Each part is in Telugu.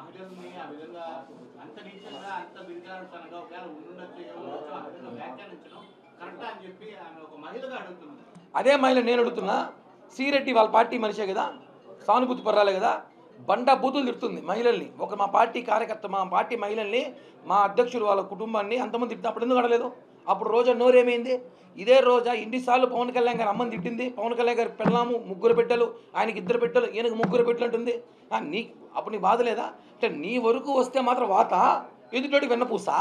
మహిళల్ని ఆ విధంగా అంత నీచంగా అంత బిరికారంతనంగా ఒకవేళ ఉండుండొచ్చు ఏముండొచ్చు ఆ విధంగా వ్యాఖ్యానించడం కరెక్టా అని చెప్పి ఆమె ఒక మహిళగా అడుగుతున్నది అదే మహిళ నేను అడుగుతున్నా శ్రీరెడ్డి వాళ్ళ పార్టీ మనిషే కదా సానుభూతి పర్రాలే కదా బండ బూతులు తిడుతుంది మహిళల్ని ఒక మా పార్టీ కార్యకర్త మా పార్టీ మహిళల్ని మా అధ్యక్షుడు వాళ్ళ కుటుంబాన్ని అంతమంది తిట్టిన అప్పుడు ఎందుకు అడలేదు అప్పుడు రోజా నోరేమైంది ఇదే రోజా ఇన్నిసార్లు పవన్ కళ్యాణ్ గారు అమ్మని తిట్టింది పవన్ కళ్యాణ్ గారి పెళ్ళాము ముగ్గురు బిడ్డలు ఆయనకి ఇద్దరు బిడ్డలు ఈయనకు ముగ్గురు బిడ్డలు అంటుంది ఆ, నీ అప్పుడు నీ బాధ లేదా అంటే నీ వరకు వస్తే మాత్రం వాత ఎదుటోడికి వెన్నపూసా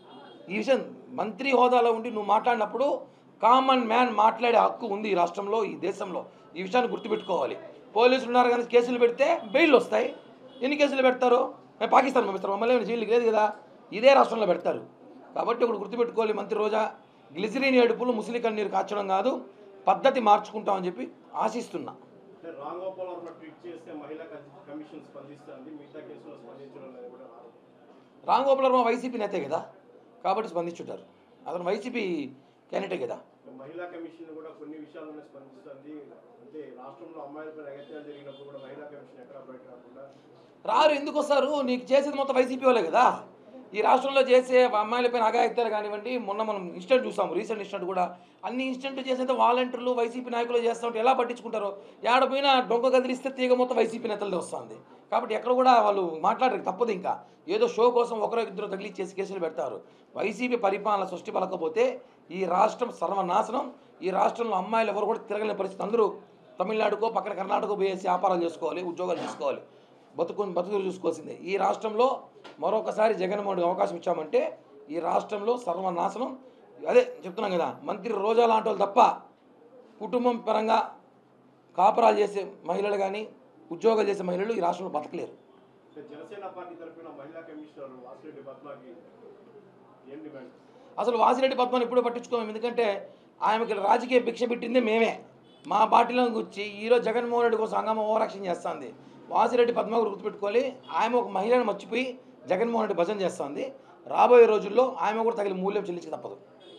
ఈ విషయం మంత్రి హోదాలో ఉండి నువ్వు మాట్లాడినప్పుడు కామన్ మ్యాన్ మాట్లాడే హక్కు ఉంది ఈ రాష్ట్రంలో ఈ దేశంలో ఈ విషయాన్ని గుర్తుపెట్టుకోవాలి పోలీసులు ఉన్నారు కానీ కేసులు పెడితే బెయిల్ వస్తాయి ఎన్ని కేసులు పెడతారు మేము పాకిస్తాన్ పంపిస్తారు మమ్మల్ని ఏమైనా జైలుకి లేదు కదా ఇదే రాష్ట్రంలో పెడతారు కాబట్టి ఒకటి గుర్తుపెట్టుకోవాలి మంత్రి రోజా గ్లిజరిన్ ఏడుపులు ముసలి కన్నీరు కాచడం కాదు పద్ధతి మార్చుకుంటామని చెప్పి ఆశిస్తున్నా అంటే రామ్ గోపాల్ వర్మ ట్వీట్ చేస్తే మహిళా కమిషన్ స్పందిస్తుంది మిగతా కేసులో స్పందించడం లేదు కూడా ఆరోపణ. రామ్ గోపాల్ వర్మ వైసీపీ నేతే కదా కాబట్టి స్పందించుంటారు అతను వైసీపీ క్యాండిడేటే కదా మహిళా కమిషన్ కూడా కొన్ని విషయాల్లోనే స్పందిస్తుంది అంటే రాష్ట్రంలో అమ్మాయిలపై అగత్యాలు జరిగినప్పుడు కూడా మహిళా కమిషన్ ఎక్కడ బయట రాకుండా రారు ఎందుకు వస్తారు నీకు చేసేది మొత్తం వైసీపీ వాళ్ళే కదా ఈ రాష్ట్రంలో చేసే అమ్మాయిలపైన అగాయత్యాలు కానివ్వండి మొన్న మనం ఇన్స్టెంట్ చూసాము రీసెంట్ ఇన్స్టెంట్ కూడా అన్ని ఇన్స్టెంట్ చేసేది వాలంటీర్లు వైసీపీ నాయకులు చేస్తూ ఉంటే ఎలా పట్టించుకుంటారో ఏడ పోయినా డొంక కదిలిస్తే తీగ మొత్తం వైసీపీ నేతలదే వస్తుంది కాబట్టి ఎక్కడ కూడా వాళ్ళు మాట్లాడరు తప్పదు ఇంకా ఏదో షో కోసం ఒకరో ఇద్దరు తగిలిచ్చేసి కేసులు పెడతారు వైసీపీ పరిపాలన సృష్టి పలకపోతే ఈ రాష్ట్రం సర్వనాశనం ఈ రాష్ట్రంలో అమ్మాయిలు ఎవరు కూడా తిరగలేని పరిస్థితి అందరూ తమిళనాడుకో పక్కన కర్ణాటక పోయేసి వ్యాపారాలు చేసుకోవాలి ఉద్యోగాలు చేసుకోవాలి బతుకు బతుకులు చూసుకోవాల్సిందే ఈ రాష్ట్రంలో మరొకసారి జగన్మోహన్ రెడ్డికి అవకాశం ఇచ్చామంటే ఈ రాష్ట్రంలో సర్వనాశనం అదే చెప్తున్నాం కదా మంత్రి రోజా లాంటి వాళ్ళు తప్ప కుటుంబం పరంగా కాపురాలు చేసే మహిళలు కానీ ఉద్యోగాలు చేసే మహిళలు ఈ రాష్ట్రంలో బతకలేరు అంటే జనసేన పార్టీ తరఫున మహిళా కమిషనర్ వాసిరెడ్డి పద్మకి ఏం డిమాండ్ అసలు వాసిరెడ్డి పద్మని ఎప్పుడూ పట్టించుకోము ఎందుకంటే ఆమెకి రాజకీయ భిక్ష పెట్టిందే మేమే మా పార్టీలో గుర్చి ఈరోజు జగన్మోహన్ రెడ్డి కోసం హంగామా ఓవరాక్షన్ చేస్తుంది వాసిరెడ్డి పద్మ కూడా గుర్తుపెట్టుకోవాలి ఆమె ఒక మహిళను మర్చిపోయి జగన్మోహన్ రెడ్డి భజన చేస్తుంది రాబోయే రోజుల్లో ఆమె కూడా తగిన మూల్యం చెల్లించక తప్పదు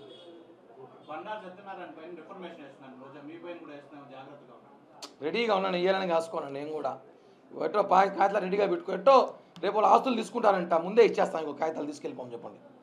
బండా సత్యనారాయణ పైన ఇన్ఫర్మేషన్ వేస్తున్నాను రోజా మీ పైన కూడా వేస్తున్నాను జాగ్రత్తగా ఉండండి. రెడీగా ఉన్నాను ఇయ్యాలని కాసుకోను నేను కూడా ఎట్టో పా కాగితాలు రెడీగా పెట్టుకో ఎట్టో రేపు వాళ్ళు ఆస్తులు తీసుకుంటారంట ముందే ఇచ్చేస్తాను ఇంకో కాగితాలు తీసుకెళ్ళిపోమని చెప్పండి